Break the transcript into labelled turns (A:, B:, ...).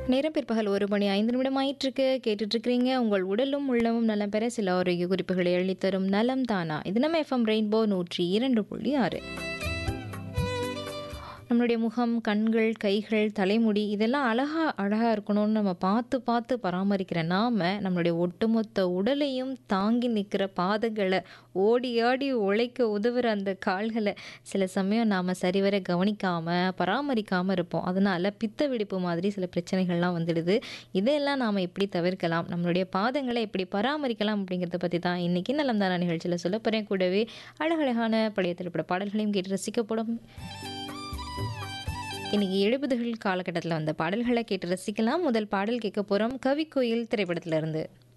A: நேரம் பிற்பகல் ஒரு மணி ஐந்து நிமிடம் ஆயிட்டிருக்கு கேட்டுட்டு இருக்கிறீங்க உங்கள் உடலும் உள்ளமும் நலம் பெற சில ஆரோக்கிய குறிப்புகளை அளித்தரும் நலம் தானா இது நம்ம எஃப்எம் ரெயின்போ நூற்றி இரண்டு புள்ளி ஆறு நம்மளுடைய முகம் கண்கள் கைகள் தலைமுடி இதெல்லாம் அழகா அழகாக இருக்கணும்னு நம்ம பார்த்து பார்த்து பராமரிக்கிற நாம நம்மளுடைய ஒட்டுமொத்த உடலையும் தாங்கி நிற்கிற பாதங்களை ஓடி ஆடி உழைக்க உதவுற அந்த கால்களை சில சமயம் நாம் சரிவர கவனிக்காமல் பராமரிக்காமல் இருப்போம் அதனால் பித்த வெடிப்பு மாதிரி சில பிரச்சனைகள்லாம் வந்துடுது இதையெல்லாம் நாம் எப்படி தவிர்க்கலாம் நம்மளுடைய பாதங்களை எப்படி பராமரிக்கலாம் அப்படிங்கிறத பற்றி தான் இன்றைக்கி நலம்தானா நிகழ்ச்சியில் சொல்ல போகிறேன் கூடவே அழகழகான பழைய திரைப்பட பாடல்களையும் கேட்டு ரசிக்கப்படும் இன்னைக்கு எழுபதுகள் காலகட்டத்தில் வந்த பாடல்களை கேட்டு ரசிக்கலாம் முதல் பாடல் கேட்க போகிறோம் கவிக்கோயில் திரைப்படத்திலிருந்து